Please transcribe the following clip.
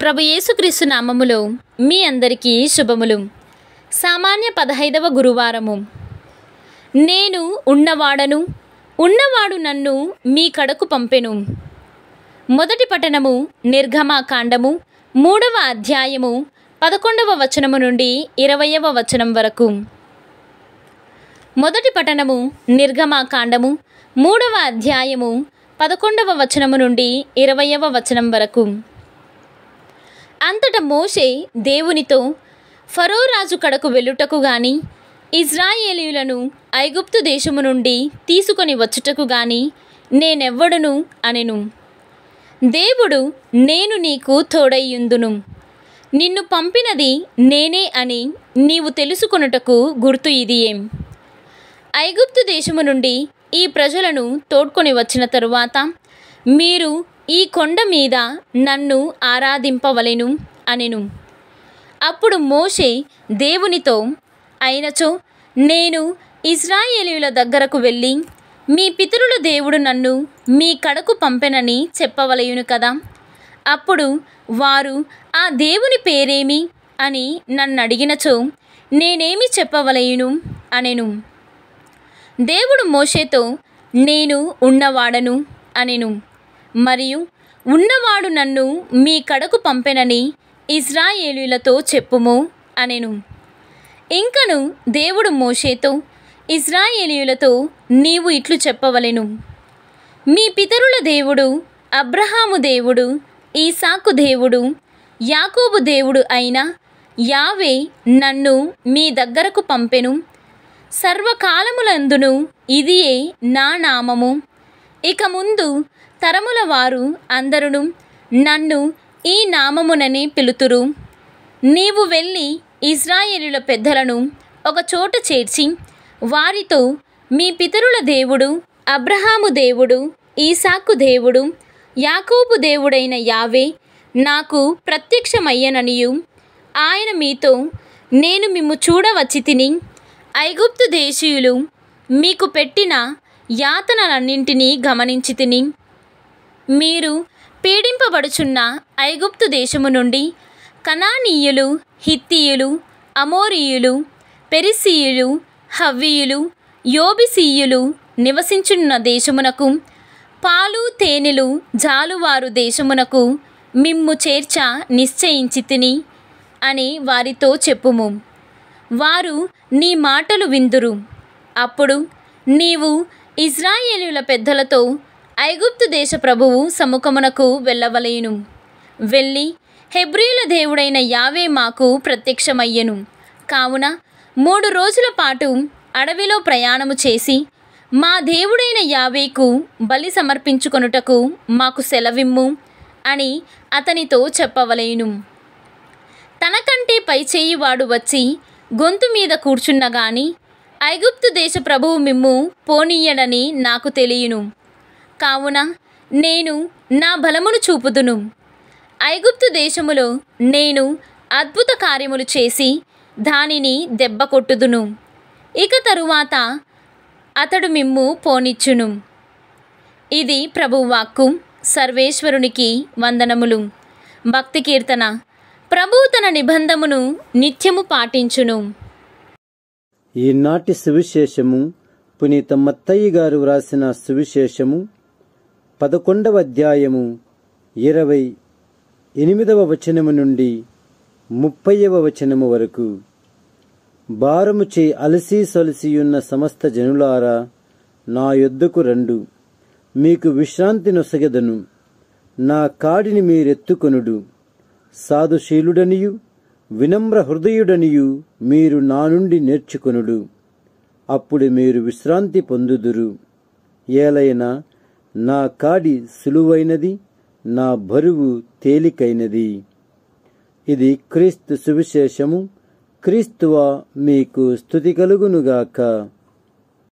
ప్రభు యేసుక్రీస్తు నామములో మీ అందరికీ శుభములు సామాన్య పదహైదవ గురువారము నేను ఉన్నవాడను ఉన్నవాడు నన్ను మీ కడకు పంపెను మొదటి పఠనము నిర్గమాకాండము మూడవ అధ్యాయము పదకొండవ వచనము నుండి ఇరవయవ వచనం వరకు మొదటి పఠనము నిర్గమాకాండము మూడవ అధ్యాయము పదకొండవ వచనము నుండి ఇరవయవ వచనం వరకు అంతట మోషే దేవునితో ఫరో రాజు కడకు వెళ్ళుటకు గాని ఇజ్రాయేలీయులను ఐగుప్తు దేశము నుండి తీసుకొని వచ్చుటకు గాని నేనెవ్వడును అనెను దేవుడు నేను నీకు తోడయ్యుందును నిన్ను పంపినది నేనే అని నీవు తెలుసుకొనుటకు గుర్తు ఇది ఏం ఐగుప్తు దేశము నుండి ఈ ప్రజలను తోడ్కొని వచ్చిన తరువాత మీరు ఈ కొండ మీద నన్ను ఆరాధింపవలెను అనెను అప్పుడు మోషే దేవునితో అయినచో నేను ఇజ్రాయేలీయుల దగ్గరకు వెళ్ళి మీ పితరుల దేవుడు నన్ను మీ కడకు పంపెనని చెప్పవలయును కదా అప్పుడు వారు ఆ దేవుని పేరేమి అని నన్ను అడిగినచో నేనేమి చెప్పవలయును అనెను దేవుడు మోషేతో నేను ఉన్నవాడను అనెను మరియు ఉన్నవాడు నన్ను మీ కడకు పంపెనని ఇజ్రాయేలీలతో చెప్పుము అనెను ఇంకను దేవుడు మోషేతో ఇజ్రాయేలీయులతో నీవు ఇట్లు చెప్పవలెను మీ పితరుల దేవుడు అబ్రహాము దేవుడు ఈసాకు దేవుడు యాకోబు దేవుడు అయిన యావే నన్ను మీ దగ్గరకు పంపెను సర్వకాలములందును ఇదియే నా నామము ఇక ముందు తరముల వారు అందరును నన్ను ఈ నామమునని పిలుతురు నీవు వెళ్ళి ఇజ్రాయేలుల పెద్దలను ఒక చోట చేర్చి వారితో మీ పితరుల దేవుడు అబ్రహాము దేవుడు ఈసాకు దేవుడు యాకోబు దేవుడైన యావే నాకు ప్రత్యక్షమయ్యననియు ఆయన మీతో నేను మిమ్ము చూడవచ్చి తిని ఐగుప్తు దేశీయులు మీకు పెట్టిన యాతనలన్నింటినీ గమనించి తిని మీరు పీడింపబడుచున్న ఐగుప్తు దేశము నుండి కనానీయులు హిత్తీయులు అమోరీయులు పెరిసీయులు హవ్వీయులు యోబిసీయులు నివసించున్న దేశమునకు పాలు తేనెలు జాలువారు దేశమునకు మిమ్ము చేర్చ నిశ్చయించి తిని అని వారితో చెప్పుము వారు నీ మాటలు విందురు అప్పుడు నీవు ఇజ్రాయేలుల పెద్దలతో ఐగుప్తు దేశ ప్రభువు సముఖమునకు వెళ్ళవలేను వెళ్ళి హెబ్రియుల దేవుడైన యావే మాకు ప్రత్యక్షమయ్యెను కావున మూడు రోజుల పాటు అడవిలో ప్రయాణము చేసి మా దేవుడైన యావేకు బలి సమర్పించుకొనుటకు మాకు సెలవిమ్ము అని అతనితో చెప్పవలేను తనకంటే పైచేయివాడు వచ్చి గొంతు మీద కూర్చున్న గాని ఐగుప్తు దేశ ప్రభువు మిమ్ము పోనీయడని నాకు తెలియను కావున నేను నా బలమును చూపుదును ఐగుప్తు దేశములో నేను అద్భుత కార్యములు చేసి దానిని దెబ్బ కొట్టుదును ఇక తరువాత అతడు మిమ్ము పోనిచ్చును ఇది ప్రభువాక్కు సర్వేశ్వరునికి వందనములు భక్తి కీర్తన ప్రభువు తన నిబంధమును నిత్యము పాటించును ఈనాటి సువిశేషము పునీత మత్తయ్య గారు వ్రాసిన సువిశేషము పదకొండవ అధ్యాయము ఇరవై ఎనిమిదవ వచనము నుండి ముప్పైవ వచనము వరకు భారముచే అలసి సొలసియున్న సమస్త జనులారా నా యొద్దకు రండు మీకు విశ్రాంతి నొసగెదను నా కాడిని మీరెత్తుకొనుడు సాధుశీలుడనియు వినమ్ర హృదయుడనియు మీరు నా నుండి నేర్చుకొనుడు అప్పుడు మీరు విశ్రాంతి పొందుదురు ఏలైనా నా కాడి సులువైనది నా బరువు తేలికైనది ఇది క్రీస్తు సువిశేషము క్రీస్తువా మీకు స్థుతి కలుగునుగాక